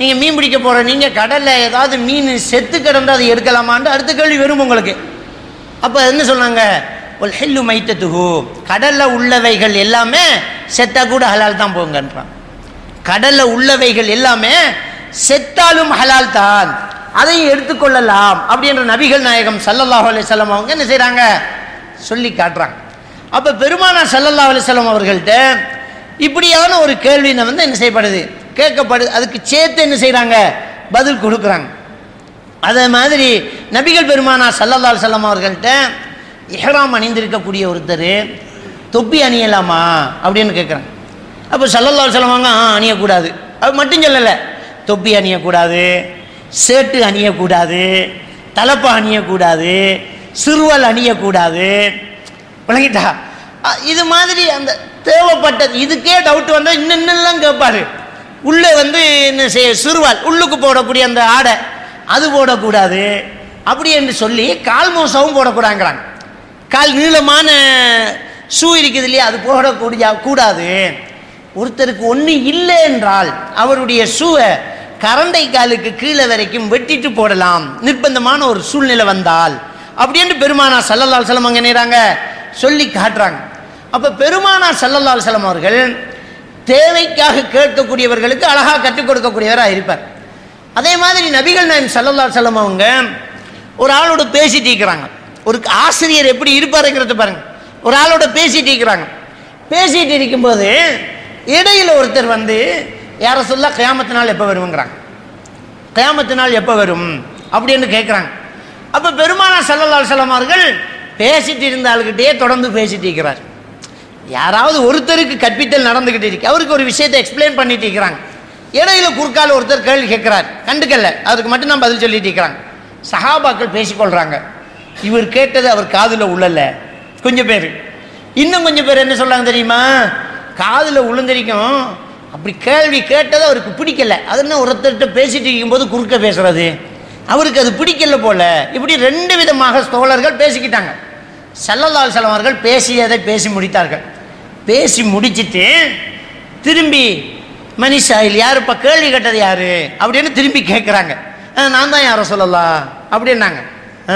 நீங்கள் மீன் பிடிக்க போகிற நீங்கள் கடலில் ஏதாவது மீன் செத்து கிடந்தா அதை எடுக்கலாமான்னு அடுத்த கேள்வி வரும் உங்களுக்கு அப்போ என்ன சொன்னாங்க ஒரு ஹெல்லு மைத்தத்துகு கடலில் உள்ளவைகள் எல்லாமே செத்தா கூட ஹலால் தான் போங்கன்றான் கடலில் உள்ளவைகள் எல்லாமே செத்தாலும் ஹலால் தான் அதையும் எடுத்துக்கொள்ளலாம் அப்படின்ற நபிகள் நாயகம் சல்லல்லாஹு அலைஹி வஸல்லம் அவங்க என்ன செய்கிறாங்க சொல்லி காட்டுறாங்க அப்போ பெருமானா சல்லல்லாஹு அலைஹி வஸல்லம் அவர்கள்ட்ட இப்படியான ஒரு கேள்வி வந்து என்ன செய்யப்படுது கேட்கப்படுது அதுக்கு சேர்த்து என்ன செய்கிறாங்க பதில் கொடுக்குறாங்க அதே மாதிரி நபிகள் பெருமானா சல்லல்லாஹு அலைஹி வஸல்லம் அவர்கள்ட்ட இஹ்ராம் அணிந்திருக்கக்கூடிய ஒருத்தர் தொப்பி அணியலாமா அப்படின்னு கேட்குறாங்க அப்போ சல்லல்லாஹு அலைஹி வஸல்லம் அவங்க ஆ அணியக்கூடாது அது மட்டும் சொல்லலை தொப்பி அணியக்கூடாது சேட்டு அணியக்கூடாது தலப்பா அணியக்கூடாது சிறுவல் அணியக்கூடாது விளங்கிட்டா அ, இது மாதிரி அந்த தேவைப்பட்டது இதுக்கே டவுட் வந்தால் இன்னும் இன்னெல்லாம் கேட்பாரு உள்ளே வந்து என்ன செய்ய சிறுவால் உள்ளுக்கு போடக்கூடிய அந்த ஆடை அது போடக்கூடாது அப்படி என்று சொல்லி கால் மோசவும் போடக்கூடாங்கிறாங்க கால் நீளமான ஷூ இருக்குது இல்லையா அது போடக்கூடிய கூடாது ஒருத்தருக்கு ஒன்று இல்லை என்றால் அவருடைய ஷூவை கரண்டை காலுக்கு கீழே வரைக்கும் வெட்டிட்டு போடலாம் நிர்பந்தமான ஒரு சூழ்நிலை வந்தால் அப்படின்னு பெருமானா சல்லல்லால் செல்லம் அங்கே நேராங்க சொல்லி காட்டுறாங்க அப்போ பெருமானா சல்லல்லால் செல்லம் அவர்கள் தேவைக்காக கேட்கக்கூடியவர்களுக்கு அழகாக கற்றுக் கொடுக்கக்கூடியவராக இருப்பார் அதே மாதிரி நபிகள் நாயம் சல்லல்லால் செல்லம் அவங்க ஒரு ஆளோட பேசிட்டு இருக்கிறாங்க ஒரு ஆசிரியர் எப்படி இருப்பாருங்கிறத பாருங்க ஒரு ஆளோட பேசிட்டு இருக்கிறாங்க பேசிட்டு இருக்கும்போது இடையில ஒருத்தர் வந்து யார சொல்ல கயாமத்து நாள் எப்போ வருங்கிறாங்க கயாமத்து நாள் எப்போ வரும் அப்படின்னு கேட்குறாங்க அப்போ பெருமானா சல்லல்லாஹு அலைஹி வஸல்லம் அவர்கள் பேசிட்டு இருந்த ஆளுகிட்டே தொடர்ந்து பேசிட்டு இருக்கிறார் யாராவது ஒருத்தருக்கு கற்பித்தல் நடந்துகிட்டு இருக்கு அவருக்கு ஒரு விஷயத்தை எக்ஸ்பிளைன் பண்ணிட்டு இருக்கிறாங்க இடையில குறுக்கால ஒருத்தர் கேள்வி கேட்கிறார் கண்டுக்கல்ல அதுக்கு மட்டும் நான் பதில் சொல்லிட்டு இருக்கிறாங்க சஹாபாக்கள் பேசிக்கொள்றாங்க இவர் கேட்டது அவர் காதுல உள்ளல கொஞ்சம் பேர் இன்னும் கொஞ்சம் பேர் என்ன சொல்றாங்க தெரியுமா காதுல உளுந்தரிக்கும் அப்படி கேள்வி கேட்டது அவருக்கு பிடிக்கல அது என்ன ஒருத்தர்கிட்ட பேசிட்டு இருக்கும்போது குறுக்க பேசுறது அவருக்கு அது பிடிக்கல போல இப்படி ரெண்டு விதமாக தோழர்கள் பேசிக்கிட்டாங்க சல்லல்லால் செல்லம் அவர்கள் பேசியதை பேசி முடித்தார்கள் பேசி முடிச்சிட்டு திரும்பி மனிஷாயில் யாருப்பா கேள்வி கேட்டது யாரு அப்படின்னு திரும்பி கேட்குறாங்க நான் தான் யாரை சொல்லலாம் அப்படின்னாங்க ஆ.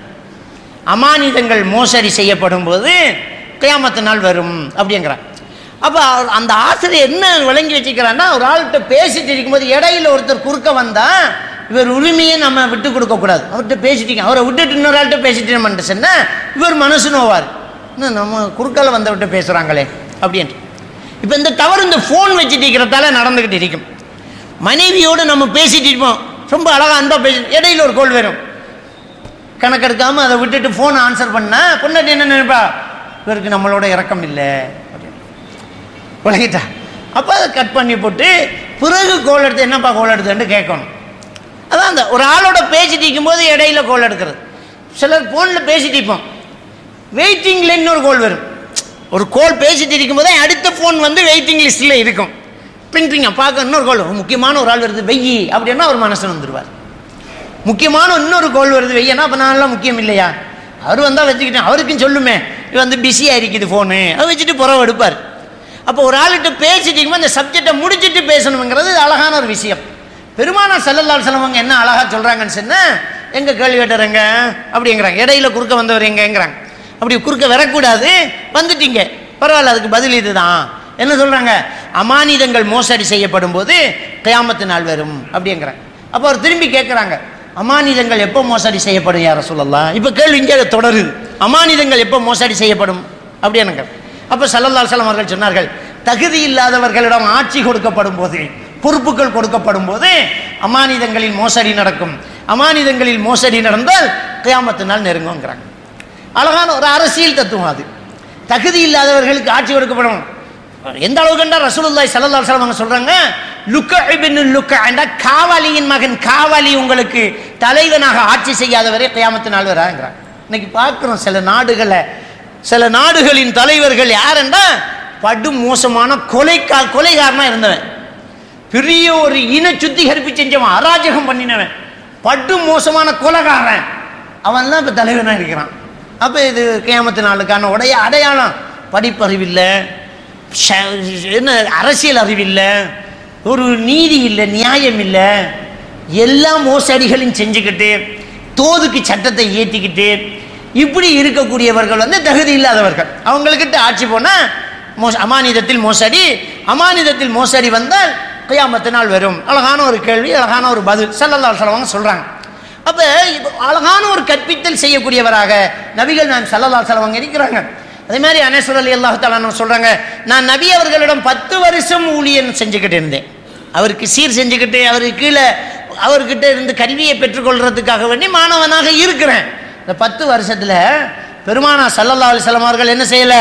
அமானிதங்கள் மோசடி செய்யப்படும் போது கியாமத்து நாள் வரும் அப்படிங்கிறான் அப்போ அந்த ஆசிரியர் என்ன விளங்கி வச்சுக்கிறான்னா ஒரு ஆள்கிட்ட பேசிட்டு இருக்கும்போது இடையில ஒருத்தர் குறுக்க வந்தா இவர் உரிமையை நம்ம விட்டு கொடுக்க கூடாது அவர்கிட்ட பேசிட்டீங்க அவரை விட்டுட்டு இன்னொரு ஆள்கிட்ட பேசிட்டு நம்ம சொன்னா இவர் மனசு நோவார் என்ன நம்ம குறுக்கால வந்தவர்கிட்ட பேசுறாங்களே அப்படின்ட்டு இப்போ இந்த தவறு இந்த ஃபோன் வச்சுட்டு இருக்கிறதால நடந்துக்கிட்டு இருக்கும் மனைவியோடு நம்ம பேசிட்டு இருப்போம் ரொம்ப அழகா அன்பா பேசி இடையில ஒரு கோல் வரும் கணக்கெடுக்காம அதை விட்டுட்டு ஃபோன் ஆன்சர் பண்ணா பொண்ணாட்டி என்ன நினைப்பா இவருக்கு நம்மளோட இறக்கம் இல்லை அப்படின்னு விளங்கிட்டா அப்போ அதை கட் பண்ணி போட்டு பிறகு கோல் எடுத்து என்னப்பா கோல் எடுத்துன்னு கேட்கணும் அதான் அந்த ஒரு ஆளோட பேசிட்டு இருக்கும்போது இடையில கோல் எடுக்கிறது சிலர் ஃபோனில் பேசிட்டு இருப்போம் வெயிட்டிங்கில் இன்னொரு கோல் வரும் ஒரு கோல் பேசிட்டு இருக்கும்போதே அடுத்த ஃபோன் வந்து வெயிட்டிங் லிஸ்ட்டில் இருக்கும் பின்றிங்க பார்க்க இன்னொரு கோல் முக்கியமான ஒரு ஆள் வருது வெய்யி அப்படின்னா அவர் மனசு வந்துடுவார் முக்கியமான இன்னொரு கோல் வருது வெய்யனா அப்போ நான்லாம் முக்கியம் இல்லையா அவர் வந்தால் வச்சுக்கிட்டேன் அவருக்கும் சொல்லுமே இது வந்து பிஸியாக இருக்குது ஃபோனு அதை வச்சுட்டு புறவு எடுப்பார் அப்போ ஒரு ஆள்கிட்ட பேசிட்டு இருக்கும்போது அந்த சப்ஜெக்டை முடிச்சிட்டு பேசணுங்கிறது இது அழகான ஒரு விஷயம் பெருமானா செல்லல்லால் செலவங்க என்ன அழகாக சொல்கிறாங்கன்னு சொன்னால் எங்கே கேள்வி கேட்டுறங்க அப்படிங்கிறாங்க இடையில குறுக்க வந்தவர் எங்கங்கிறாங்க அப்படி குறுக்க வரக்கூடாது வந்துட்டீங்க பரவாயில்ல அதுக்கு பதில் இதுதான் என்ன சொல்கிறாங்க அமானிதங்கள் மோசடி செய்யப்படும் போது கியாமத்து நாள் வரும் அப்படிங்கிறாங்க அப்போ அவர் திரும்பி கேட்குறாங்க அமானிதங்கள் எப்போ மோசடி செய்யப்படும் யார சொல்லலாம் இப்போ கேள்வி இங்கே தொடருது அமானிதங்கள் எப்போ மோசடி செய்யப்படும் அப்படின்னுங்க அப்போ சல்லல்லாஹு அலைஹி அவர்கள் சொன்னார்கள் தகுதி இல்லாதவர்களிடம் ஆட்சி கொடுக்கப்படும் போது பொறுப்புகள் கொடுக்கப்படும் போது அமானிதங்களில் மோசடி நடக்கும் அமானிதங்களில் மோசடி நடந்தால் கியாமத்து நாள் நெருங்குங்கிறாங்க அழகான ஒரு அரசியல் தத்துவம் அது தகுதி இல்லாதவர்களுக்கு ஆட்சி கொடுக்கப்படும் எந்த அளவுக்கு என்றால் ரசூலுல்லாஹி ஸல்லல்லாஹு அலைஹி வஸல்லம் அவங்க சொல்றாங்க லுக்க இப்னு லுக்க என்ற காவாலியின் மகன் காவாலி உங்களுக்கு தலைவனாக ஆட்சி செய்யாதவரே கியாமத்து நாள் வராங்கிறாங்க இன்னைக்கு பார்க்குறோம் சில நாடுகளை சில நாடுகளின் தலைவர்கள் யாருன்னா படு மோசமான கொலைக்கா கொலைகாரனா இருந்தவன் பெரிய ஒரு இன சுத்திகரிப்பு செஞ்சவன் அராஜகம் பண்ணினவன் படு மோசமான கொலைகாரன் அவன் தான் இப்போ தலைவனாக இருக்கிறான் அப்போ இது கியாமத்து நாளுக்கான உடைய அடையாளம் படிப்பறிவில்லை ஷ- என்ன அரசியல் அறிவில்லை ஒரு நீதி இல்லை நியாயம் இல்லை எல்லா மோசடிகளையும் செஞ்சுக்கிட்டு தோதுக்கு சட்டத்தை ஏற்றிக்கிட்டு இப்படி இருக்கக்கூடியவர்கள் வந்து தகுதி இல்லாதவர்கள் அவங்கக்கிட்ட ஆட்சி போனால் மோச அமானிதத்தில் மோசடி அமானிதத்தில் மோசடி வந்தால் கியாமத்து நாள் வரும் அழகான ஒரு கேள்வி அழகான ஒரு பதில் சல்லல்லா சொல்லுவாங்க சொல்கிறாங்க அப்போ இப்போ அழகான ஒரு கற்பித்தல் செய்யக்கூடியவராக நபிகள் நான் சல்லல்லா செலவங்க இருக்கிறாங்க அதே மாதிரி அனேஸ்வர் அலி அல்லாஹு தாலான்னு சொல்கிறாங்க நான் நபி அவர்களிடம் பத்து வருஷம் ஊழியன் செஞ்சுக்கிட்டு இருந்தேன் அவருக்கு சீர் செஞ்சுக்கிட்டு அவருக்கு கீழே அவர்கிட்ட இருந்து கல்வியை பெற்றுக்கொள்றதுக்காக வேண்டி மாணவனாக இருக்கிறேன் இந்த பத்து வருஷத்தில் பெருமானா சல்லல்லா அலிஸ்லாம் அவர்கள் என்ன செய்யலை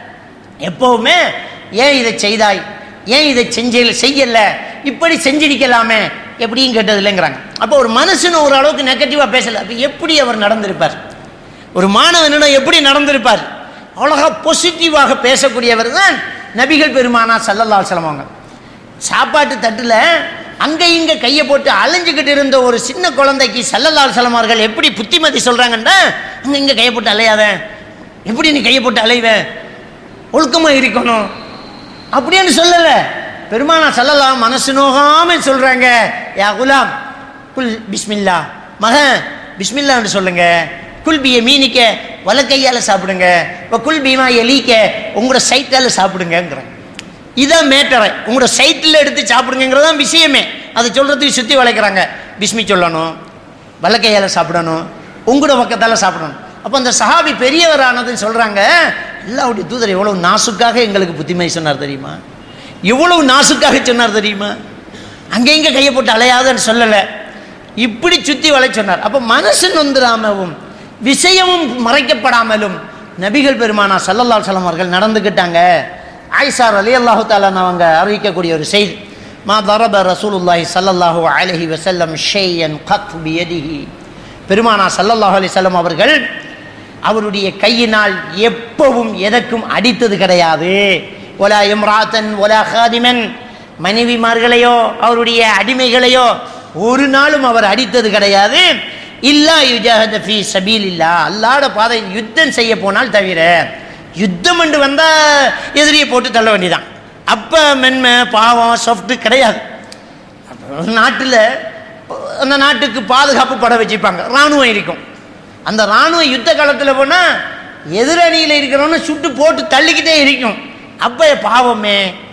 எப்பவுமே ஏன் இதை செய்தாய் ஏன் இதை செஞ்ச செய்யல இப்படி செஞ்சிருக்கலாமே எப்படியும் கேட்டது இல்லைங்கிறாங்க அப்போ ஒரு மனுஷன் ஒரு அளவுக்கு நெகட்டிவாக பேசல அப்போ எப்படி அவர் நடந்திருப்பார் ஒரு மாணவனிடம் எப்படி நடந்திருப்பார் அவ்வளோகா பாசிட்டிவாக பேசக்கூடியவர் தான் நபிகள் பெருமானா சல்லல்லா செலவாங்க சாப்பாட்டு தட்டில் அங்கே இங்கே கையை போட்டு அலைஞ்சுக்கிட்டு இருந்த ஒரு சின்ன குழந்தைக்கு சல்லல்லால் செலமார்கள் எப்படி புத்திமதி சொல்கிறாங்கன்னா அங்கே இங்கே கையை போட்டு அலையாத எப்படி நீ கையை போட்டு அலைவ ஒழுக்கமாக இருக்கணும் அப்படின்னு சொல்லலை பெருமானா சல்லல்லாம் மனசு நோகாமல் சொல்கிறாங்க யா குலாம் குல் பிஸ்மில்லா மகன் பிஸ்மில்லான்னு சொல்லுங்க குல் பிய மீனிக்க வலக்கையால் சாப்பிடுங்க இப்போ குல் பீமா எலிக்க உங்களோட சைட்டால் சாப்பிடுங்கங்கிறாங்க இதான் மேட்டரை உங்களோட சைட்டில் எடுத்து சாப்பிடுங்கிறதான் விஷயமே அதை சொல்கிறதுக்கு சுற்றி வளைக்கிறாங்க பிஸ்மி சொல்லணும் வலக்கையால் சாப்பிடணும் உங்களோட பக்கத்தால் சாப்பிடணும் அப்போ அந்த சஹாபி பெரியவரானதுன்னு சொல்கிறாங்க அல்லாவுடைய தூதர் எவ்வளவு நாசுக்காக எங்களுக்கு புத்திமதி சொன்னார் தெரியுமா எவ்வளவு நாசுக்காக சொன்னார் தெரியுமா அங்கே இங்கே கையை போட்டு அலையாதன்னு சொல்லலை இப்படி சுற்றி வளை சொன்னார் அப்போ மனசு நொந்துராமவும் விஷயமும் மறைக்கப்படாமலும் நபிகள் பெருமானா சல்லல்லாஹு அலைஹி அவர்கள் நடந்துக்கிட்டாங்க ஆயிஷார் அலி அல்லாஹு தாலான் அவங்க அறிவிக்கக்கூடிய ஒரு செய்தி மா தரப ரசூலுல்லாஹி ஸல்லல்லாஹு அலைஹி வஸல்லம் ஷையன் கத் பியதிஹி பெருமானா ஸல்லல்லாஹு அலைஹி வஸல்லம் அவர்கள் அவருடைய கையினால் எப்பவும் எதற்கும் அடித்தது கிடையாது ஒலா இம்ராத்தன் ஒலா ஹாதிமன் மனைவிமார்களையோ அவருடைய அடிமைகளையோ ஒரு நாளும் அவர் அடித்தது கிடையாது இல்லா யுஜாஹத ஃபி சபீல் இல்லா அல்லாட பாதை யுத்தம் செய்ய போனால் தவிர யுத்தம் என்று வந்தால் எதிரியை போட்டு தள்ள வேண்டியதான் அப்போ மென்மை பாவம் சாஃப்ட் கிடையாது நாட்டில் அந்த நாட்டுக்கு பாதுகாப்பு பட வச்சுருப்பாங்க இராணுவம் இருக்கும் அந்த இராணுவ யுத்த காலத்தில் போனால் எதிரணியில் இருக்கிறவன சுட்டு போட்டு தள்ளிக்கிட்டே இருக்கும் அப்போ பாவமே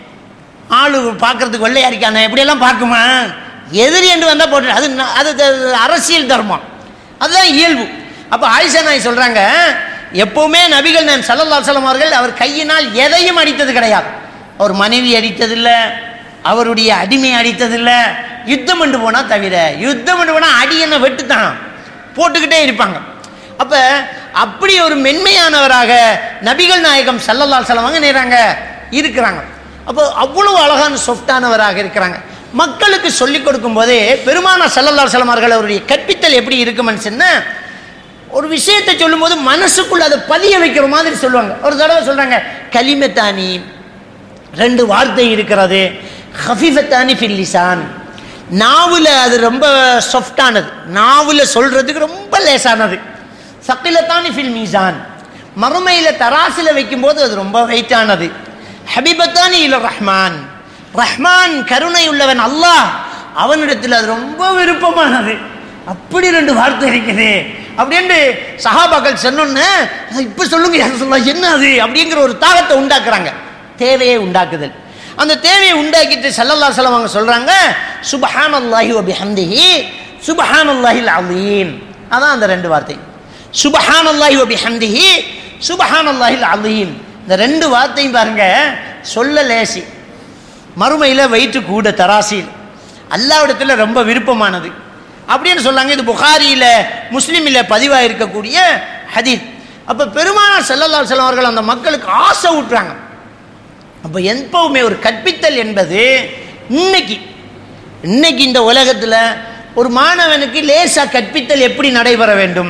ஆளு பார்க்கறதுக்கு வெள்ளையா இருக்கானே இப்படியெல்லாம் பார்க்குமா எதிரி என்று வந்தால் போட்டு அது ந- அது த- அரசியல் தர்மம் அதுதான் இயல்பு அப்போ ஆயிஷா நாய் சொல்கிறாங்க எப்பவுமே நபிகள் நான் சல்லல்லா அலுவலம் அவர்கள் அவர் கையினால் எதையும் அடித்தது கிடையாது அவர் மனைவி அடித்ததில்லை அவருடைய அடிமை அடித்ததில்லை யுத்தம் என்று போனால் தவிர யுத்தம் என்று போனால் அடி என்ன வெட்டுத்தான் போட்டுக்கிட்டே இருப்பாங்க அப்போ அப்படி ஒரு மென்மையானவராக நபிகள் நாயகம் சல்லல்லா செலவங்க நேராங்க இருக்கிறாங்க அப்போ அவ்வளவு அழகான சொஃப்டானவராக இருக்கிறாங்க மக்களுக்கு சொல்லிக் கொடுக்கும் போதே பெருமான சல்லல்லா செலமார்கள் அவருடைய கற்பித்தல் எப்படி இருக்குமென்னு சொன்னா ஒரு விஷயத்தை சொல்லும்போது மனசுக்குள்ள அதை பதிய வைக்கிற மாதிரி சொல்லுவாங்க ஒரு தடவை சொல்றாங்க கலிமத்தானி ரெண்டு வார்த்தை இருக்கிறது ஹஃபிஃபத்தானி ஃபில் லிசான் நாவில் அது ரொம்ப சாஃப்டானது நாவில் சொல்றதுக்கு ரொம்ப லேசானது சக்கிலத்தானி ஃபில் மீசான் மறுமையில் தராசில் வைக்கும்போது அது ரொம்ப வெயிட்டானது ஹபிபத்தானி இல ரஹ்மான் ரஹ்மான் கருணை உள்ளவன் அல்லாஹ் அவனிடத்தில் அது ரொம்ப விருப்பமானது அப்படி ரெண்டு வார்த்தை இருக்குது அப்படின்ட்டு சஹாபாக்கள் சொன்னோன்னு இப்போ சொல்லுங்க யார் சொல்ல என்ன அது அப்படிங்கிற ஒரு தாகத்தை உண்டாக்குறாங்க தேவையை உண்டாக்குதல் அந்த தேவையை உண்டாக்கிட்டு சல்லல்லா சலம் அவங்க சொல்றாங்க சுபஹான் அல்லாஹி வபி ஹம்திஹி சுபஹான் அல்லாஹில் அலீம் அதான் அந்த ரெண்டு வார்த்தை சுபஹான் அல்லாஹி வபி ஹம்திஹி சுபஹான் அல்லாஹில் அலீம் இந்த ரெண்டு வார்த்தையும் பாருங்க சொல்ல லேசி மறுமையில் வயிற்று கூட தராசில் அல்லாவிடத்தில் ரொம்ப விருப்பமானது அப்படின்னு சொன்னாங்க இது புகாரியில் முஸ்லீமில் பதிவாக இருக்கக்கூடிய ஹதீத் அப்போ பெருமானார் ஸல்லல்லாஹு அலைஹி வஸல்லம் அவர்கள் அந்த மக்களுக்கு ஆசை ஊட்டுறாங்க அப்போ எப்பவுமே ஒரு கற்பித்தல் என்பது இன்னைக்கு இன்னைக்கு இந்த உலகத்தில் ஒரு மாணவனுக்கு லேசாக கற்பித்தல் எப்படி நடைபெற வேண்டும்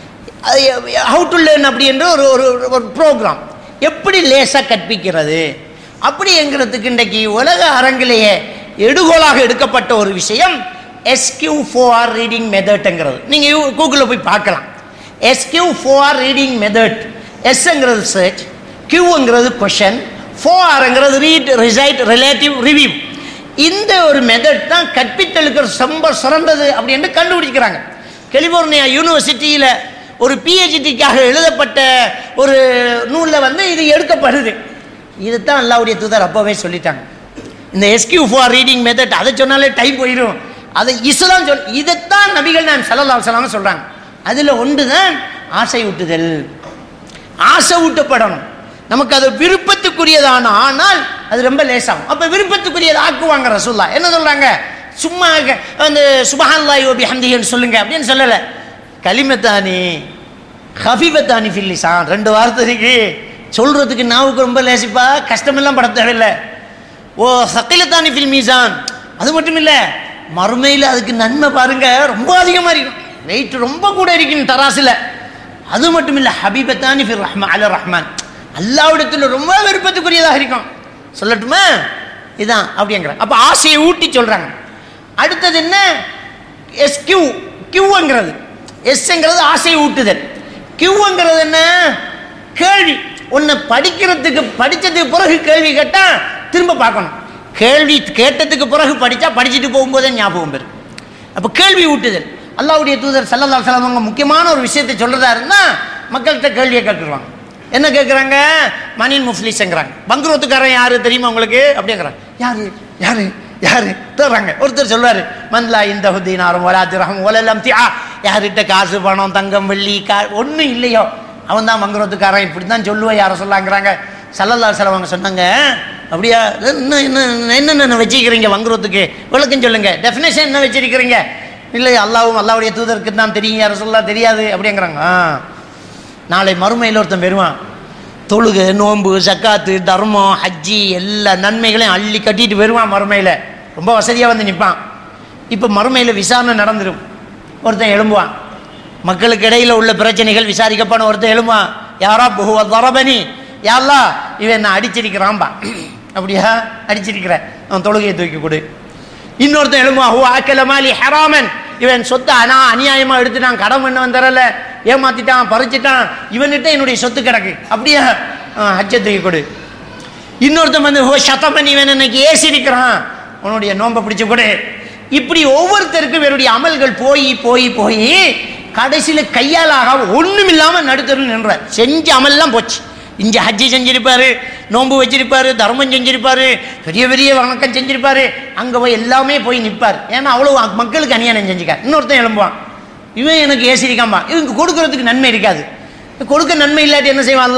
ஹவு டு லேர்ன் அப்படி என்ற ஒரு ஒரு ஒரு ப்ரோக்ராம் எப்படி லேசாக கற்பிக்கிறது அப்படிங்கிறதுக்கு இன்றைக்கு உலக அரங்கிலேயே எடுகோலாக எடுக்கப்பட்ட ஒரு விஷயம் எஸ்கியூ ஃபோஆர் ரீடிங் மெத்தட்ங்கிறது நீங்கள் கூகுளில் போய் பார்க்கலாம் எஸ்கியூ ஃபோஆர் ரீடிங் மெத்தட் எஸ்ங்கிறது சர்ச் கியூங்கிறது கொஷன் ஃபோஆருங்கிறது ரீட் ரிசைட் ரிலேட்டிவ் ரிவ்யூ இந்த ஒரு மெத்தட் தான் கற்பித்தலுக்கு ரொம்ப சிறந்தது அப்படின்னு கண்டுபிடிக்கிறாங்க கலிபோர்னியா யூனிவர்சிட்டியில் ஒரு பிஹெச்டிக்காக எழுதப்பட்ட ஒரு நூலில் வந்து இது எடுக்கப்படுது இதுதான் அல்லாவுடைய தூதர் அப்போவே சொல்லிட்டாங்க இந்த எஸ்கியூ ஃபார் ரீடிங் மெத்தட் அதை சொன்னாலே டைம் போயிடும் அதை இஸ்லாம் சொல் இதைத்தான் நபிகள் நான் சல்லல்லாஹு அலைஹி வஸல்லம் சொல்கிறாங்க அதில் ஒன்று தான் ஆசை ஊட்டுதல் ஆசை ஊட்டப்படணும் நமக்கு அது விருப்பத்துக்குரியதான ஆனால் அது ரொம்ப லேசாகும் அப்போ விருப்பத்துக்குரியதை ஆக்குவாங்க ரசூல்லா என்ன சொல்கிறாங்க சும்மா க- அந்த சுபஹான்லாய் ஓபி ஹம்தின்னு சொல்லுங்க அப்படின்னு சொல்லலை கலிமத்தானி ஹஃபிபத்தானி ஃபில்லிசான் ரெண்டு வார்த்தை இருக்கு சொல்றதுக்கு நாவுக்கு ரொம்ப லேசிப்பா கஷ்டமெல்லாம் பட தேவையில்லை ஓ சக்கிலத்தானி ஃபில் மீசான் அது மட்டும் இல்லை மறுமையில் அதுக்கு நன்மை பாருங்க ரொம்ப அதிகமாக இருக்கும் வெயிட் ரொம்ப கூட இருக்கும் தராசில் அது மட்டும் இல்லை ஹபீபத்தானி ஃபிர் ரஹ்மா அல ரஹ்மான் அல்லாவிடத்தில் ரொம்ப விருப்பத்துக்குரியதாக இருக்கும் சொல்லட்டுமா இதான் அப்படிங்கிறாங்க அப்போ ஆசையை ஊட்டி சொல்கிறாங்க அடுத்தது என்ன எஸ் கியூ கியூங்கிறது எஸ்ங்கிறது ஆசையை ஊட்டுதல் கியூங்கிறது என்ன கேள்வி உன்னை படிக்கிறதுக்கு படித்ததுக்கு பிறகு கேள்வி கேட்டால் திரும்ப பார்க்கணும் கேள்வி கேட்டதுக்கு பிறகு படித்தா படிச்சுட்டு போகும்போதே ஞாபகம் பெறும் அப்போ கேள்வி ஊட்டுதல் அல்லாவுடைய தூதர் சல்லல்லா சலம் அவங்க முக்கியமான ஒரு விஷயத்தை சொல்றதா இருந்தால் மக்கள்கிட்ட கேள்வியை கேட்டுருவாங்க என்ன கேட்குறாங்க மணின் முஃப்லிஸ்ங்கிறாங்க பங்குரோத்துக்காரன் யாரு தெரியுமா உங்களுக்கு அப்படிங்கிறாங்க யாரு யாரு யாரு தர்றாங்க ஒருத்தர் சொல்வாரு மன்லா இந்த ஹுதீனாரும் வலாத்து ரகம் ஒலலம் தியா யார்கிட்ட காசு பணம் தங்கம் வெள்ளி கா ஒன்றும் இல்லையோ அவன் தான் மங்குரோத்துக்காரன் இப்படி தான் சொல்லுவேன் யாரை சொல்லாங்கிறாங்க சல்லல்லா செலவங்க சொன்னாங்க அப்படியா என்ன என்ன என்னென்ன வச்சிருக்கிறீங்க வங்குறதுக்கு விளக்கம் சொல்லுங்க டெஃபினேஷன் என்ன வச்சிருக்கிறீங்க இல்லை அல்லாவும் அல்லாவுடைய தூதருக்கு தான் தெரியும் யாரும் சொல்ல தெரியாது அப்படிங்கிறாங்க ஆ நாளை மறுமையில் ஒருத்தன் வருவான் தொழுகை நோன்பு சக்காத்து தர்மம் ஹஜ்ஜி எல்லா நன்மைகளையும் அள்ளி கட்டிட்டு வருவான் மறுமையில் ரொம்ப வசதியாக வந்து நிற்பான் இப்போ மறுமையில் விசாரணை நடந்துடும் ஒருத்தன் எழும்புவான் மக்களுக்கு இடையில் உள்ள பிரச்சனைகள் விசாரிக்கப்பட ஒருத்தன் எழும்புவான் யாரா புகுவ தரபனி யாரா இவன் என்ன அடிச்சிருக்கிறான்பா அப்படியா அடிச்சிருக்கிற அவன் தொழுகையை தூக்கி கொடு இன்னொருத்தன் எழும்புவான் ஹூ ஆக்கல மாலி ஹராமன் இவன் சொத்தை அனா அநியாயமா எடுத்துட்டான் கடன் பண்ணவன் தரல ஏமாத்திட்டான் பறிச்சிட்டான் இவன்கிட்ட என்னுடைய சொத்து கிடக்கு அப்படியா ஹஜ்ஜை தூக்கி கொடு இன்னொருத்தன் வந்து ஓ சத்தமன் இவன் இன்னைக்கு ஏசி இருக்கிறான் உன்னுடைய நோன்பை பிடிச்சு கொடு இப்படி ஒவ்வொருத்தருக்கும் இவருடைய அமல்கள் போய் போய் போய் கடைசியில் கையால் ஆக ஒன்றும் இல்லாமல் நடுத்தருள் நின்றார் செஞ்ச அமல்லாம் போச்சு இங்கே ஹஜ்ஜி செஞ்சிருப்பாரு நோன்பு வச்சிருப்பாரு தர்மம் செஞ்சிருப்பாரு பெரிய பெரிய வணக்கம் செஞ்சிருப்பாரு அங்கே போய் எல்லாமே போய் நிற்பார் ஏன்னா அவ்வளோ மக்களுக்கு அநியாயம் செஞ்சுக்கார் இன்னொருத்தன் எழும்புவான் இவன் எனக்கு ஏசிரிக்காம்பா இவங்க கொடுக்கறதுக்கு நன்மை இருக்காது கொடுக்க நன்மை இல்லாட்டி என்ன செய்வான்ல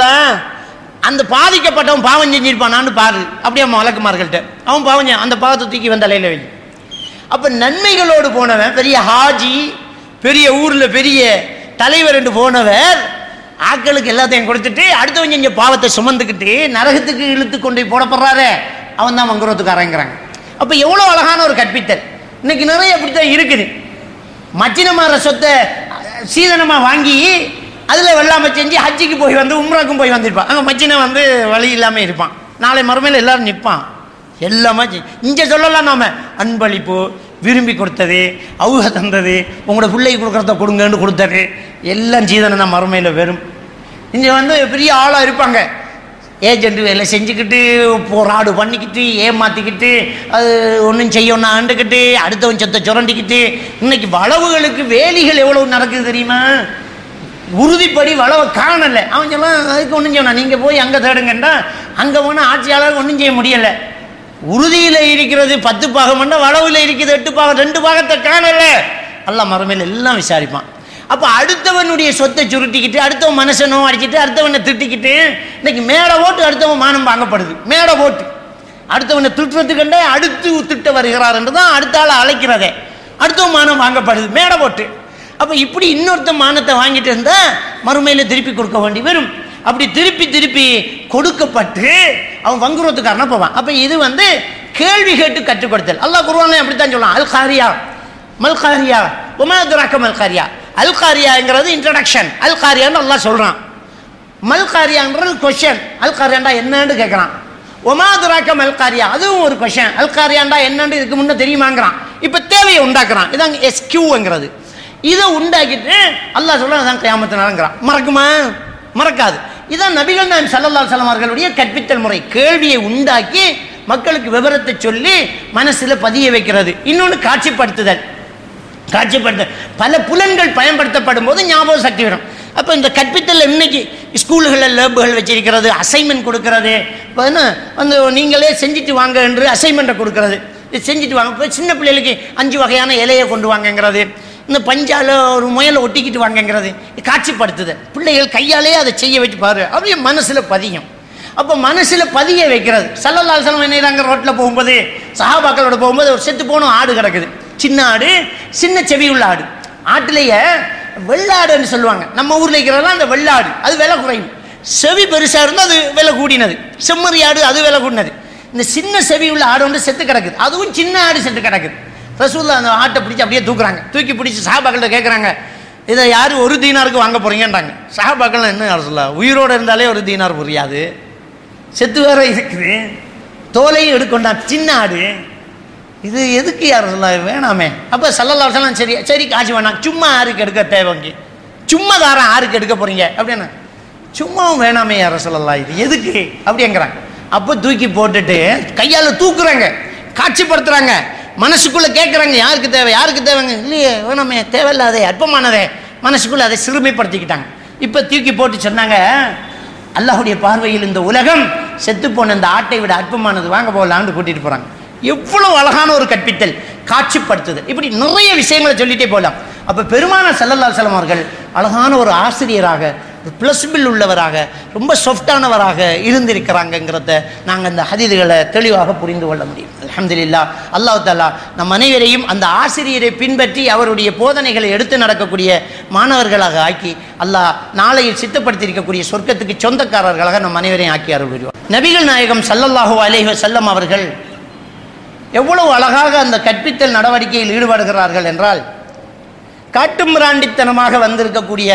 அந்த பாதிக்கப்பட்டவன் பாவம் செஞ்சிருப்பானான்னு பாரு அப்படியே வழக்குமார்கள்ட்ட அவன் பாவம் செஞ்சான். அந்த பாவத்தை தூக்கி வந்த தலையில் வை அப்போ நன்மைகளோடு போனவன் பெரிய ஹாஜி பெரிய ஊரில் பெரிய தலைவர் என்று போனவர் ஆட்களுக்கு எல்லாத்தையும் கொடுத்துட்டு அடுத்தவன் செஞ்ச பாவத்தை சுமந்துக்கிட்டு நரகத்துக்கு இழுத்து கொண்டு போய் போடப்படுறாரே அவன் தான் மங்குறத்துக்காரங்கிறாங்க அப்போ எவ்வளோ அழகான ஒரு கற்பித்தல் இன்னைக்கு நிறைய அப்படித்தான் இருக்குது மச்சினமார சொத்தை சீதனமாக வாங்கி அதில் வெள்ளாமை செஞ்சு ஹஜ்ஜிக்கு போய் வந்து உம்ராக்கும் போய் வந்திருப்பான் அங்கே மச்சினை வந்து வழி இல்லாமல் இருப்பான் நாளை மறுமையில் எல்லாரும் நிற்பான் எல்லாமே இங்கே சொல்லலாம் நாம அன்பளிப்பு விரும்பி கொடுத்தது அவங்க தந்தது உங்களோட பிள்ளைக்கு கொடுக்குறத கொடுங்கன்னு கொடுத்தது எல்லாம் சீதனம் தான் மறுமையில் வரும் இங்கே வந்து பெரிய ஆளாக இருப்பாங்க ஏஜென்ட் வேலை செஞ்சுக்கிட்டு போராடு பண்ணிக்கிட்டு ஏமாற்றிக்கிட்டு அது ஒன்றும் செய்யணும் ஆண்டுக்கிட்டு அடுத்தவன் சொத்தை சுரண்டிக்கிட்டு இன்னைக்கு வளவுகளுக்கு வேலிகள் எவ்வளவு நடக்குது தெரியுமா உறுதிப்படி வளவை காணலை அவன் சொல்லலாம் அதுக்கு ஒன்றும் செய்யணும் நீங்கள் போய் அங்கே தேடுங்கண்டா அங்கே போனால் ஆட்சியாளர் ஒன்றும் செய்ய முடியலை உறுதியில் இருக்கிறது பத்து பாகம்னா வளவில் இருக்குது எட்டு பாகம் ரெண்டு பாகத்தை காணல எல்லாம் மறுமையில் எல்லாம் விசாரிப்பான் அப்போ அடுத்தவனுடைய சொத்தை சுருட்டிக்கிட்டு அடுத்தவன் மனசனோ அடிச்சிட்டு அடுத்தவனை திட்டிக்கிட்டு இன்னைக்கு மேடை ஓட்டு அடுத்தவன் மானம் வாங்கப்படுது மேடை ஓட்டு அடுத்தவனை திட்டுறதுக்கண்டே அடுத்து திட்ட வருகிறார் என்று தான் அடுத்த ஆளை அழைக்கிறதே அடுத்தவன் மானம் வாங்கப்படுது மேடை ஓட்டு அப்போ இப்படி இன்னொருத்த மானத்தை வாங்கிட்டு இருந்தா மறுமையில் திருப்பி கொடுக்க வேண்டி வரும் அப்படி திருப்பி திருப்பி கொடுக்கப்பட்டு அவன் வங்குறதுக்காரனா போவான் அப்போ இது வந்து கேள்வி கேட்டு கற்றுக் கொடுத்தல் அல்லாஹ் குருவானே அப்படித்தான் சொல்லலாம் அல் காரியா மல் காரியா உமாதுராக்க மல் காரியா அல் காரியாங்கிறது இன்ட்ரடக்ஷன் அல் காரியான்னு அல்லாஹ் சொல்கிறான் மல் காரியாங்கிறது கொஷன் அல் காரியாண்டா என்னன்னு கேட்குறான் ஒமாதுராக்க மல் காரியா அதுவும் ஒரு கொஷன் அல் காரியாண்டா என்னன்னு இதுக்கு முன்னே தெரியுமாங்கிறான் இப்போ தேவையை உண்டாக்குறான் இதாங்க எஸ்கியூங்கிறது இதை உண்டாக்கிட்டு அல்லாஹ் சொல்ல அதான் கியாமத்து நடங்கிறான் மறக்குமா மறக்காது இதான் நபிகள் நான் சல்லல்லா சலம் அவர்களுடைய கற்பித்தல் முறை கேள்வியை உண்டாக்கி மக்களுக்கு விவரத்தை சொல்லி மனசுல பதிய வைக்கிறது இன்னொன்று காட்சிப்படுத்துதல் காட்சிப்படுத்த பல புலன்கள் பயன்படுத்தப்படும் போது ஞாபக சக்தி வரும் அப்போ இந்த கற்பித்தல் இன்னைக்கு ஸ்கூல்களில் லேபுகள் வச்சிருக்கிறது அசைன்மெண்ட் கொடுக்கறது இப்போ என்ன வந்து நீங்களே செஞ்சுட்டு வாங்க என்று அசைன்மெண்ட்டை கொடுக்கறது இது செஞ்சுட்டு வாங்க இப்போ சின்ன பிள்ளைகளுக்கு அஞ்சு வகையான இலையை கொண்டு வாங்கங்கிறது இந்த பஞ்சால ஒரு முயலை ஒட்டிக்கிட்டு வாங்கங்கிறது காட்சிப்படுத்துது பிள்ளைகள் கையாலே அதை செய்ய வச்சு பாரு அப்படியே மனசில் பதியும் அப்போ மனசில் பதிய வைக்கிறது சல்லல்லாஹு அலைஹி வஸல்லம் என்ன ரோட்டில் போகும்போது சஹாபாக்களோட போகும்போது ஒரு செத்து போன ஆடு கிடக்குது சின்ன ஆடு சின்ன செவி உள்ள ஆடு ஆட்டுலேயே வெள்ளாடுன்னு சொல்லுவாங்க நம்ம ஊரில் இருக்கிறதெல்லாம் அந்த வெள்ளாடு அது விலை குறையும் செவி பெருசாக இருந்தால் அது விலை கூடினது செம்மறி ஆடு அது விலை கூடினது இந்த சின்ன செவி உள்ள ஆடு வந்து செத்து கிடக்குது அதுவும் சின்ன ஆடு செத்து கிடக்குது ரசூல்லா அந்த ஆட்டை பிடிச்சி அப்படியே தூக்குறாங்க தூக்கி பிடிச்சி சஹாபாக்கள்கிட்ட கேட்குறாங்க இதை யார் ஒரு தீனாருக்கு வாங்க போறீங்கன்றாங்க சஹாபாக்கள் என்ன அரசுலா உயிரோடு இருந்தாலே ஒரு தீனார் புரியாது செத்து வேற இருக்குது தோலையும் எடுக்கொண்டா சின்ன ஆடு இது எதுக்கு யார் சொல்ல வேணாமே அப்போ சல்லல்லா சொல்லலாம் சரி சரி காசு வேணாம் சும்மா ஆறுக்கு எடுக்க தேவைங்க சும்மா தாரம் ஆறுக்கு எடுக்க போறீங்க அப்படின்னா சும்மாவும் வேணாமே யார சொல்லலாம் இது எதுக்கு அப்படிங்கிறாங்க அப்போ தூக்கி போட்டுட்டு கையால் தூக்குறாங்க காட்சிப்படுத்துறாங்க மனசுக்குள்ள கேட்குறாங்க யாருக்கு தேவை யாருக்கு தேவைங்க இல்லையே வேணாமே தேவையில்லாதே அற்பமானதே மனசுக்குள்ள அதை சிறுமைப்படுத்திக்கிட்டாங்க இப்போ தூக்கி போட்டு சொன்னாங்க அல்லாஹ்வுடைய பார்வையில் இந்த உலகம் செத்து போன இந்த ஆட்டை விட அற்பமானது வாங்க போகலான்னு கூட்டிட்டு போறாங்க எவ்வளவு அழகான ஒரு கற்பித்தல் காட்சிப்படுத்துது இப்படி நிறைய விஷயங்களை சொல்லிட்டே போகலாம் அப்ப பெருமான சல்லல்லா செல்லம் அவர்கள் அழகான ஒரு ஆசிரியராக பிளஸ்பில் உள்ளவராக ரொம்ப சாஃப்டானவராக இருந்திருக்கிறாங்கங்கிறத நாங்கள் அந்த ஹதீதுகளை தெளிவாக புரிந்து கொள்ள முடியும் அல்ஹம்துலில்லா அல்லாஹ் தாலா நம் அனைவரையும் அந்த ஆசிரியரை பின்பற்றி அவருடைய போதனைகளை எடுத்து நடக்கக்கூடிய மாணவர்களாக ஆக்கி அல்லாஹ் நாளையில் சித்தப்படுத்தியிருக்கக்கூடிய சொர்க்கத்துக்கு சொந்தக்காரர்களாக நம் அனைவரையும் ஆக்கி அருள் புரிவார் நபிகள் நாயகம் சல்லல்லாஹு அலைஹி வஸல்லம் அவர்கள் எவ்வளவு அழகாக அந்த கற்பித்தல் நடவடிக்கையில் ஈடுபடுகிறார்கள் என்றால் காட்டுமிராண்டித்தனமாக வந்திருக்கக்கூடிய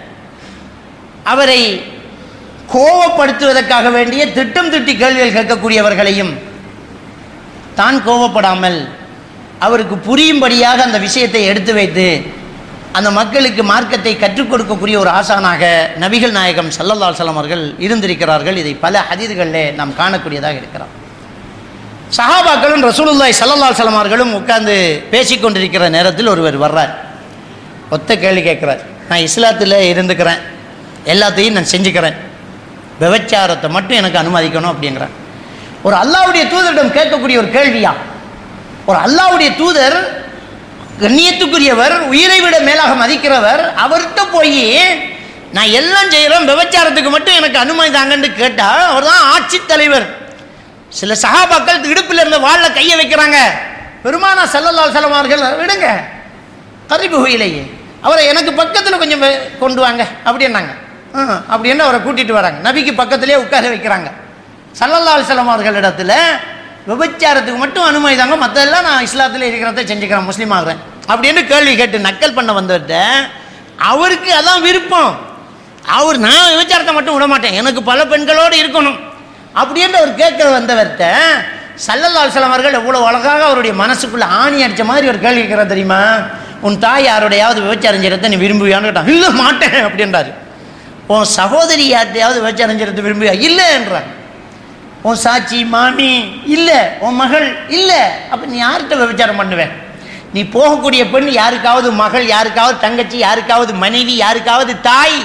அவரை கோவப்படுத்துவதற்காக வேண்டிய திட்டம் திட்டி கேள்விகள் கேட்கக்கூடியவர்களையும் தான் கோவப்படாமல் அவருக்கு புரியும்படியாக அந்த விஷயத்தை எடுத்து வைத்து அந்த மக்களுக்கு மார்க்கத்தை கற்றுக் கொடுக்கக்கூடிய ஒரு ஆசானாக நபிகள் நாயகம் சல்லல்லா அலுவலம் அவர்கள் இருந்திருக்கிறார்கள் இதை பல ஹதீதுகளிலே நாம் காணக்கூடியதாக இருக்கிறோம் சஹாபாக்களும் ரசூலுல்லாய் சல்லல்லா அலுவலம் அவர்களும் உட்கார்ந்து பேசிக்கொண்டிருக்கிற நேரத்தில் ஒருவர் வர்றார் ஒத்த கேள்வி கேட்குறார் நான் இஸ்லாத்தில் இருந்துக்கிறேன் எல்லாத்தையும் நான் செஞ்சுக்கிறேன் விபச்சாரத்தை மட்டும் எனக்கு அனுமதிக்கணும் அப்படிங்கிறார் ஒரு அல்லாவுடைய தூதரிடம் கேட்கக்கூடிய ஒரு கேள்வியா ஒரு அல்லாவுடைய தூதர் கண்ணியத்துக்குரியவர் உயிரை விட மேலாக மதிக்கிறவர் அவர்கிட்ட போய் நான் எல்லாம் செய்கிறேன் விபச்சாரத்துக்கு மட்டும் எனக்கு அனுமதி தாங்கன்னு கேட்டால் அவர் தான் ஆட்சித் தலைவர் சில சகாபாக்கள் இடுப்பில் இருந்த வாழ கையை வைக்கிறாங்க பெருமானா செல்லல்லால் செல்லமார்கள் விடுங்க கரிபு இலையே அவரை எனக்கு பக்கத்தில் கொஞ்சம் வே- கொண்டு வாங்க அப்படின்னாங்க ஆ, அப்படின்னு அவரை கூட்டிட்டு வராங்க நபிக்கு பக்கத்திலே உட்கார வைக்கிறாங்க சல்லல்லால் செல்லம் அவர்களிடத்துல விபச்சாரத்துக்கு மட்டும் அனுமதி தாங்க மற்றெல்லாம் நான் இஸ்லாத்தில் இருக்கிறத செஞ்சுக்கிறேன் முஸ்லீம் ஆகிறேன் அப்படின்னு கேள்வி கேட்டு நக்கல் பண்ண வந்தவர்கிட்ட அவருக்கு அதான் விருப்பம் அவர் நான் விபச்சாரத்தை மட்டும் விட மாட்டேன் எனக்கு பல பெண்களோடு இருக்கணும் அப்படின்னு அவர் கேட்க வந்தவர்கிட்ட சல்லல்லால் செல்லம் அவர்கள் எவ்வளோ அழகாக அவருடைய மனசுக்குள்ள ஆணி அடிச்ச மாதிரி ஒரு கேள்வி கேட்கிறார் தெரியுமா உன் தாய் யாரோடையாவது விபச்சாரம் செய்யறதை நீ விரும்புவியான்னு கேட்டான் இல்லை மாட்டேன் அப்படின்றாரு உன் சகோதரி யார்ட்டையாவது விபச்சாரம் செய்யறது விரும்புவியா இல்லை என்றார் உன் சாட்சி மாமி இல்லை உன் மகள் இல்லை அப்போ நீ யார்கிட்ட விபச்சாரம் பண்ணுவேன் நீ போகக்கூடிய பெண் யாருக்காவது மகள் யாருக்காவது தங்கச்சி யாருக்காவது மனைவி யாருக்காவது தாய்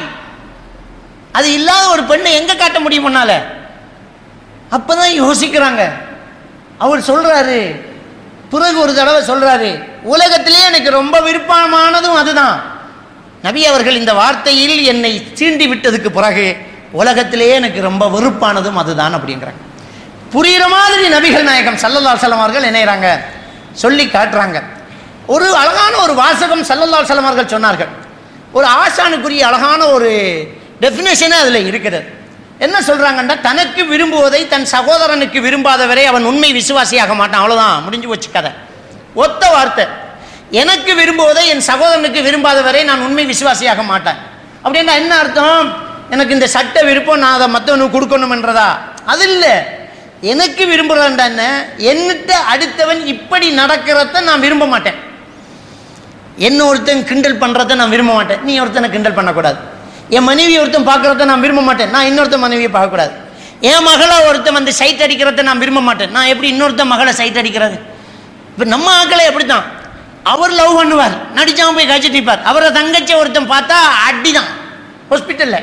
அது இல்லாத ஒரு பெண்ணை எங்க காட்ட முடியும் உன்னால அப்பதான் யோசிக்கிறாங்க அவர் சொல்றாரு பிறகு ஒரு தடவை சொல்றாரு உலகத்திலே எனக்கு ரொம்ப விருப்பமானதும் அதுதான் நபி அவர்கள் இந்த வார்த்தையில் என்னை சீண்டி விட்டதுக்கு பிறகு உலகத்திலேயே எனக்கு ரொம்ப வெறுப்பானதும் அதுதான் அப்படிங்கிறாங்க புரியுற மாதிரி நபிகள் நாயகம் சல்லல்லா செல்லம் அவர்கள் இணையறாங்க சொல்லி காட்டுறாங்க ஒரு அழகான ஒரு வாசகம் சல்லல்லா செல்லம் அவர்கள் சொன்னார்கள் ஒரு ஆசானுக்குரிய அழகான ஒரு டெஃபினேஷனே அதில் இருக்கிறது என்ன சொல்றாங்கன்னா தனக்கு விரும்புவதை தன் சகோதரனுக்கு விரும்பாதவரை அவன் உண்மை விசுவாசியாக மாட்டான் அவ்வளவுதான் முடிஞ்சு போச்சு கதை ஒத்த வார்த்தை எனக்கு விரும்புவதை என் சகோதரனுக்கு விரும்பாதவரை நான் உண்மை விசுவாசியாக மாட்டேன் அப்படின்னா என்ன அர்த்தம் எனக்கு இந்த சட்ட விருப்பம் நான் அதை மற்றவனுக்கு கொடுக்கணும்ன்றதா அது இல்லை எனக்கு விரும்புகிறேன்டா என்ன என்னிட்ட அடுத்தவன் இப்படி நடக்கிறத நான் விரும்ப மாட்டேன் என்ன ஒருத்தன் கிண்டல் பண்ணுறத நான் விரும்ப மாட்டேன் நீ ஒருத்தனை கிண்டல் பண்ணக்கூடாது என் மனைவி ஒருத்தன் பார்க்குறத நான் விரும்ப மாட்டேன் நான் இன்னொருத்தன் மனைவியை பார்க்கக்கூடாது என் மகளை ஒருத்தன் வந்து சைட் அடிக்கிறத நான் விரும்ப மாட்டேன் நான் எப்படி இன்னொருத்தன் மகளை சைட் அடிக்கிறது இப்போ நம்ம ஆக்களை எப்படி தான் அவர் லவ் பண்ணுவார் நடிச்சாம போய் கழிச்சு நிற்பார் அவரை தங்கச்சி ஒருத்தன் பார்த்தா அடி தான் ஹாஸ்பிட்டலில்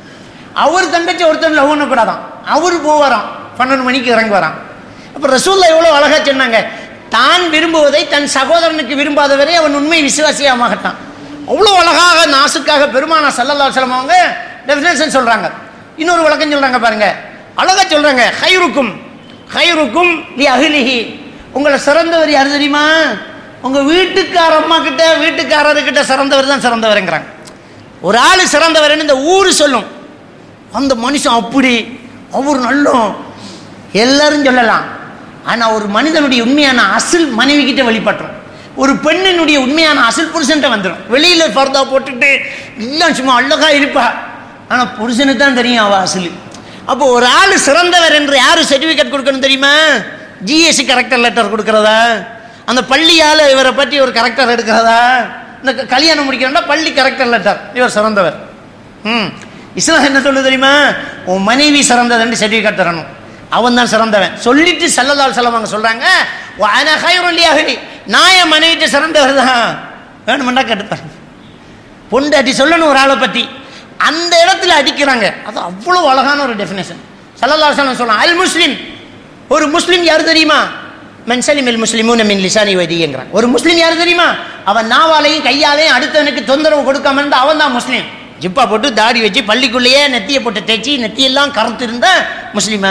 அவர் தங்கச்சி ஒருத்தன் லவ் பண்ணக்கூடாதான் அவர் போவாராம் பன்னெண்டு மணிக்கு இறங்கி வரான் அப்போ ரசூல்லா எவ்வளோ அழகா சொன்னாங்க தான் விரும்புவதை தன் சகோதரனுக்கு விரும்பாதவரை அவன் உண்மை விசுவாசியாக மாட்டான் அவ்வளோ அழகாக நாசுக்காக பெருமானா சல்லல்லா அலுவலம் அவங்க டெஃபினேஷன் சொல்கிறாங்க இன்னொரு விளக்கம் சொல்கிறாங்க பாருங்க அழகா சொல்கிறாங்க ஹைருக்கும் ஹைருக்கும் லி அகிலிஹி உங்களை சிறந்தவர் யார் தெரியுமா உங்கள் வீட்டுக்கார அம்மா கிட்ட வீட்டுக்காரர்கிட்ட சிறந்தவர் தான் சிறந்தவருங்கிறாங்க ஒரு ஆள் சிறந்தவர்னு இந்த ஊர் சொல்லும் அந்த மனுஷன் அப்படி அவர் நல்லோம் எல்லாரும் சொல்லலாம் ஆனால் ஒரு மனிதனுடைய உண்மையான அசில் மனைவி கிட்ட வெளிப்பட்டுரும் ஒரு பெண்ணினுடைய உண்மையான அசில் புருஷன்ட்ட வந்துடும் வெளியில் பர்தா போட்டுட்டு எல்லாம் சும்மா அழகா இருப்பா ஆனால் புருஷனுக்கு தான் தெரியும் அவ அசில் அப்போ ஒரு ஆள் சிறந்தவர் என்று யார் சர்டிஃபிகேட் கொடுக்கணும் தெரியுமா ஜிஎஸ்சி கரெக்டர் லெட்டர் கொடுக்கறதா அந்த பள்ளியால் இவரை பற்றி ஒரு கரெக்டர் எடுக்கிறதா இந்த க- கல்யாணம் முடிக்கிறோம்னா பள்ளி கரெக்டர் லெட்டர் இவர் சிறந்தவர் ம் இஸ்லாம் என்ன சொல்லுது தெரியுமா உன் மனைவி சிறந்ததுன்னு சர்டிஃபிகேட் தரணும் அவன் தான் சிறந்தவன் சொல்லிட்டு சல்லதால் செல்லவங்க சொல்றாங்க அனஹைருள்ளியாகி நான் என் மனைவிட்டு சிறந்தவர் தான் வேணுமெண்டா கேட்டுப்பாரு பொண்டாட்டி சொல்லணும் ஒரு ஆளை பற்றி அந்த இடத்துல அடிக்கிறாங்க அது அவ்வளோ அழகான ஒரு டெஃபினேஷன் சல்லல்லா சொல்லம் சொல்லலாம் அல் முஸ்லிம் ஒரு முஸ்லிம் யார் தெரியுமா மென்சலிம் இல் முஸ்லிமும் மின் லிசானி வைதிங்கிறான் ஒரு முஸ்லிம் யார் தெரியுமா அவன் நாவாலையும் கையாலையும் அடுத்தவனுக்கு தொந்தரவு கொடுக்காம இருந்தா அவன் தான் முஸ்லீம் ஜிப்பா போட்டு தாடி வச்சு பள்ளிக்குள்ளேயே நெத்தியை போட்டு தைச்சி நெத்தியெல்லாம் கருத்து இருந்தா முஸ்லீமா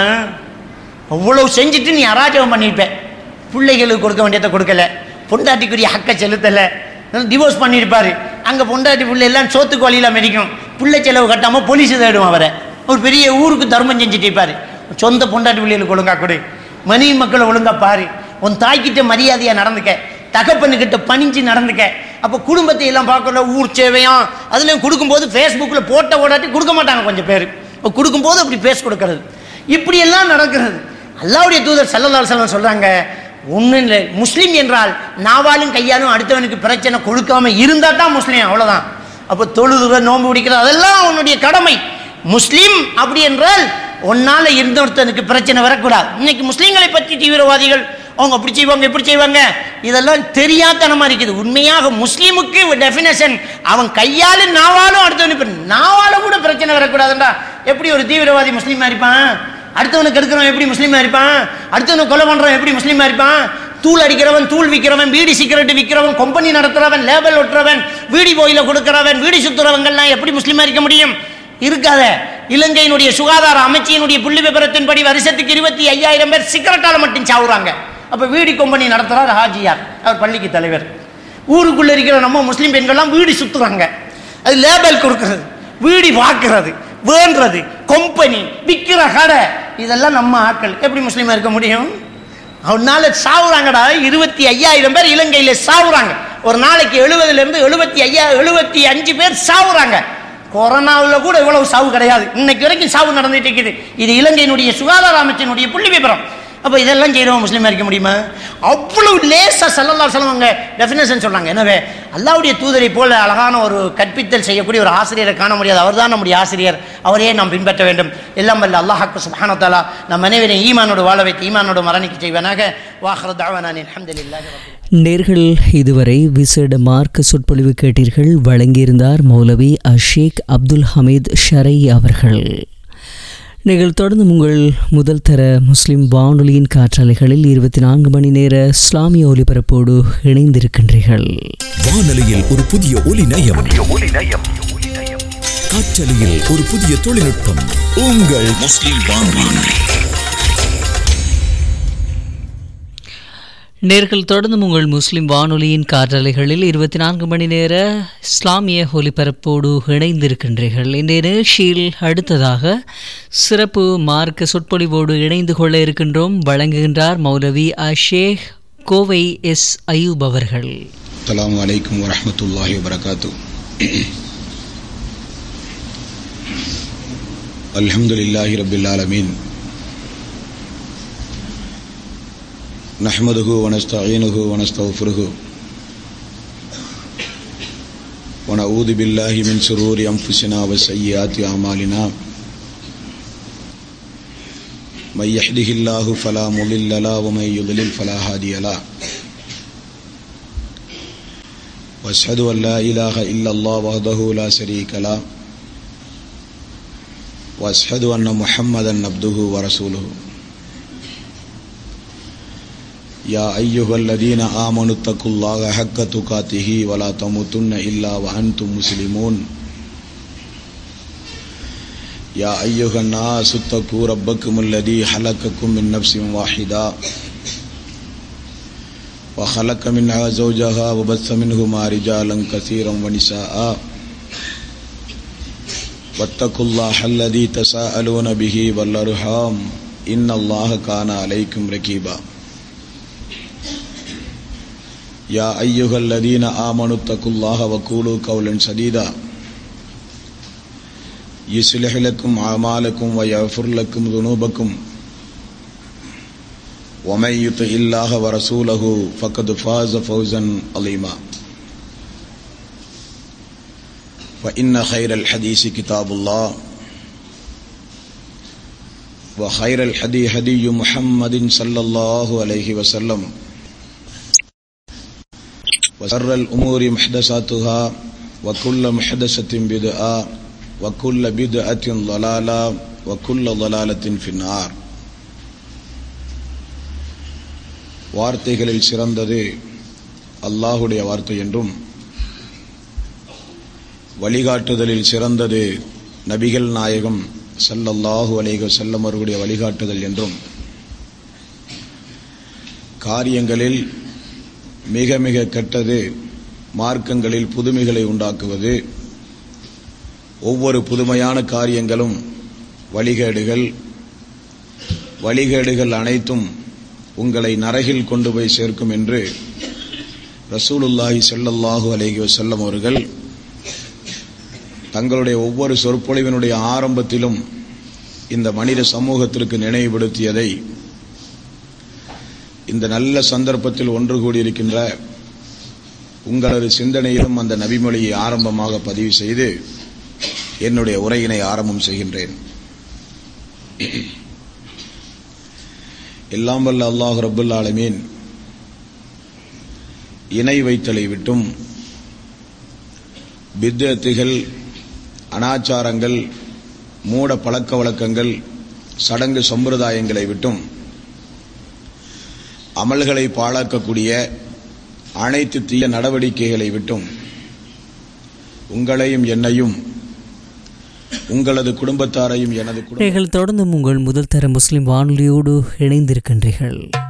அவ்வளவு செஞ்சுட்டு நீ அராஜகம் பண்ணியிருப்ப பிள்ளைகளுக்கு கொடுக்க வேண்டியதை கொடுக்கல பொண்டாட்டிக்குரிய ஹக்கை செலுத்தலை டிவோர்ஸ் பண்ணியிருப்பாரு அங்கே பொண்டாட்டி பிள்ளை எல்லாம் சோத்துக்கு வழியில் மெதிக்கும் பிள்ளை செலவு கட்டாமல் போலீஸ் தேடும் அவரை ஒரு பெரிய ஊருக்கு தர்மம் செஞ்சுட்டு இருப்பாரு சொந்த பொண்டாட்டி பிள்ளைகளுக்கு ஒழுங்கா கொடு மனைவி மக்களை ஒழுங்கா பாரு உன் தாய்கிட்ட மரியாதையாக நடந்துக்க தகப்பனுக்கிட்ட பணிஞ்சு நடந்துக்க அப்போ குடும்பத்தை எல்லாம் பார்க்கல ஊர் சேவையாம் அதுலேயும் கொடுக்கும்போது ஃபேஸ்புக்கில் போட்ட ஓடாட்டி கொடுக்க மாட்டாங்க கொஞ்சம் பேர் கொடுக்கும்போது அப்படி பேஸ் கொடுக்கறது இப்படியெல்லாம் நடக்கிறது அல்லாவுடைய தூதர் சல்லல்லாஹு அலைஹி வஸல்லம் சொல்றாங்க ஒன்றும் இல்லை முஸ்லீம் என்றால் நாவாலும் கையாலும் அடுத்தவனுக்கு பிரச்சனை கொடுக்காம இருந்தா தான் முஸ்லீம் அவ்வளவுதான் அப்போ தொழுதுற நோன்பு பிடிக்கிறது அதெல்லாம் உன்னுடைய கடமை முஸ்லீம் அப்படி என்றால் உன்னால இருந்தொருத்தனுக்கு பிரச்சனை வரக்கூடாது இன்னைக்கு முஸ்லீம்களை பற்றி தீவிரவாதிகள் அவங்க அப்படி செய்வாங்க இப்படி செய்வாங்க இதெல்லாம் தெரியாதனமா இருக்குது உண்மையாக முஸ்லீமுக்கு டெஃபினேஷன் அவன் கையாலும் நாவாலும் அடுத்தவனுக்கு நாவால கூட பிரச்சனை வரக்கூடாதுண்டா எப்படி ஒரு தீவிரவாதி முஸ்லீமா இருப்பான் அடுத்தவனுக்கு எடுக்கிறவன் எப்படி முஸ்லீமா இருப்பான் அடுத்தவனை கொலை பண்றவன் எப்படி முஸ்லீமா இருப்பான் தூள் அடிக்கிறவன் தூள் விற்கிறவன் பீடி சிகரெட் விற்கிறவன் கம்பெனி நடத்துறவன் லேபல் ஒட்டுறவன் வீடி போயில கொடுக்கிறவன் வீடி சுத்துறவங்கெல்லாம் எப்படி முஸ்லீமா இருக்க முடியும் இருக்காத இலங்கையினுடைய சுகாதார அமைச்சியினுடைய புள்ளி விபரத்தின்படி வருஷத்துக்கு இருபத்தி ஐயாயிரம் பேர் சிகரெட்டால மட்டும் சாவுறாங்க அப்ப வீடி கம்பெனி நடத்துறார் ஹாஜியார் அவர் பள்ளிக்கு தலைவர் ஊருக்குள்ள இருக்கிற நம்ம முஸ்லீம் பெண்கள்லாம் வீடி சுத்துறாங்க அது லேபல் கொடுக்கிறது வீடி பார்க்கிறது வேண்டுறது கம்பெனி விற்கிற கடை இதெல்லாம் நம்ம ஆட்கள் எப்படி முஸ்லீமா இருக்க முடியும் அவனால சாவுறாங்கடா இருபத்தி ஐயாயிரம் பேர் இலங்கையில் சாவுறாங்க ஒரு நாளைக்கு எழுபதுல இருந்து எழுபத்தி ஐயா எழுபத்தி அஞ்சு பேர் சாவுறாங்க கொரோனாவில் கூட இவ்வளவு சாவு கிடையாது இன்னைக்கு வரைக்கும் சாவு நடந்துட்டு இருக்குது இது இலங்கையினுடைய சுகாதார அமைச்சினுடைய புள்ளி விபரம் அப்போ இதெல்லாம் செய்கிறவங்க முஸ்லீமாக இருக்க முடியுமா அவ்வளவு லேசாக சல்லல்லா சொல்லுவாங்க டெஃபினேஷன் சொன்னாங்க எனவே அல்லாவுடைய தூதரை போல அழகான ஒரு கற்பித்தல் செய்யக்கூடிய ஒரு ஆசிரியரை காண முடியாது அவர்தான் நம்முடைய ஆசிரியர் அவரையே நாம் பின்பற்ற வேண்டும் எல்லாம் வல்ல அல்லாஹாக்கு சுபானத்தாலா நம் அனைவரையும் ஈமானோடு வாழ வைத்து ஈமானோடு மரணிக்க செய்வனாக வாஹர் தாவானான் அல்ஹம்துலில்லாஹி ரப்பில் நேர்கள் இதுவரை விசேட மார்க்க சொற்பொழிவு கேட்டீர்கள் வழங்கியிருந்தார் மௌலவி அஷேக் அப்துல் ஹமீத் ஷரை அவர்கள் நீங்கள் தொடர்ந்து உங்கள் முதல் தர முஸ்லிம் வானொலியின் காற்றாலைகளில் இருபத்தி நான்கு மணி நேர இஸ்லாமிய ஒலிபரப்போடு இணைந்திருக்கின்றீர்கள் வானொலியில் ஒரு புதிய ஒலி நயம் காற்றலையில் ஒரு புதிய தொழில்நுட்பம் உங்கள் முஸ்லிம் வானொலி நேர்கள் தொடர்ந்து உங்கள் முஸ்லிம் வானொலியின் காற்றலைகளில் இருபத்தி நான்கு மணி நேர இஸ்லாமிய ஒலிபரப்போடு இணைந்திருக்கின்றீர்கள் இன்றைய நிகழ்ச்சியில் அடுத்ததாக சிறப்பு மார்க்க சொற்பொழிவோடு இணைந்து கொள்ள இருக்கின்றோம் வழங்குகின்றார் மௌலவி அஷேக் கோவை எஸ் அயூப் அவர்கள் السلام عليكم ورحمة الله وبركاته الحمد لله رب العالمين نحمده ونستعينه ونستغفره ونعوذ بالله من شرور أنفسنا وسيئات أعمالنا من يهده الله فلا مضل له ومن يضلل فلا هادي له واشهد ان لا اله الا الله وحده لا شريك له واشهد ان محمدا عبده ورسوله يا ايها الذين امنوا اتقوا الله حق تقاته ولا تموتن الا وانتم مسلمون يا ايها الناس اتقوا ربكم الذي خلقكم من نفس واحده وخلق منها زوجها وبث منهما رجالا كثيرا ونساء واتقوا الله الذي تساءلون به والارحام ان الله كان عليكم رقيبا يا ايها الذين امنوا اتقوا الله وقولوا قولا سديدا يصلح لكم اعمالكم ويغفر لكم ذنوبكم ومن يطع الله ورسوله فقد فاز فوزا عظيما فإن خير الحديث كتاب الله وخير الحدي هدي محمد صلى الله عليه وسلم وشر الأمور محدثاتها وكل محدثة بدعة وكل بدعة ضلالة وكل ضلالة في النار வார்த்தைகளில் சிறந்தது அல்லாஹுடைய வார்த்தை என்றும் வழிகாட்டுதலில் சிறந்தது நபிகள் நாயகம் சல்லல்லாஹு அலைஹி செல்லம் அவர்களுடைய வழிகாட்டுதல் என்றும் காரியங்களில் மிக மிக கெட்டது மார்க்கங்களில் புதுமைகளை உண்டாக்குவது ஒவ்வொரு புதுமையான காரியங்களும் வழிகேடுகள் வழிகேடுகள் அனைத்தும் உங்களை நரகில் கொண்டு போய் சேர்க்கும் என்று ரசூலுல்லாஹி ஸல்லல்லாஹு அலைஹி வஸல்லம் அவர்கள் தங்களுடைய ஒவ்வொரு சொற்பொழிவினுடைய ஆரம்பத்திலும் இந்த மனித சமூகத்திற்கு நினைவுபடுத்தியதை இந்த நல்ல சந்தர்ப்பத்தில் ஒன்று கூடியிருக்கின்ற உங்களது சிந்தனையிலும் அந்த நபிமொழியை ஆரம்பமாக பதிவு செய்து என்னுடைய உரையினை ஆரம்பம் செய்கின்றேன் எல்லாம் வல்ல அல்லாஹ் ரபுல் ஆலமீன் இணை வைத்தலை விட்டும் பித்தத்துகள் அனாச்சாரங்கள் மூட பழக்க வழக்கங்கள் சடங்கு சம்பிரதாயங்களை விட்டும் அமல்களை பாழாக்கக்கூடிய அனைத்து தீய நடவடிக்கைகளை விட்டும் உங்களையும் என்னையும் உங்களது குடும்பத்தாரையும் எனது குடும்ப நீங்கள் தொடர்ந்து உங்கள் முதல் தர முஸ்லிம் வானொலியோடு இணைந்திருக்கின்றீர்கள்